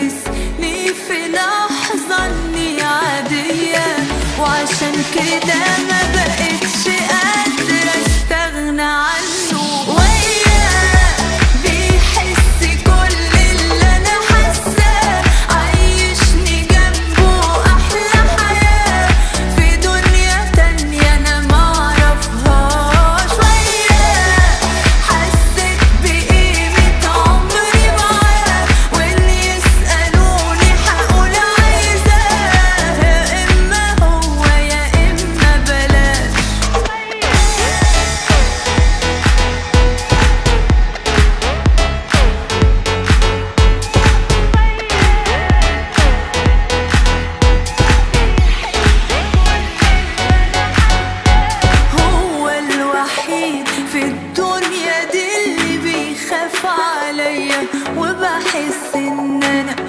حسسني في لحظة اني عادية وعشان كده ما بقتش قادرة استغنى عنه وياه بيحس كل اللي انا حاساه عايشني جنبه احلى حياة في دنيا تانية انا معرفهاش وياه حسيت بقيمة عمري معاه واللي يسألوني هقول عايزاه يا اما هو يا اما بلاش هو الوحيد في الدنيا دي اللي بيخاف عليا وبحس ان انا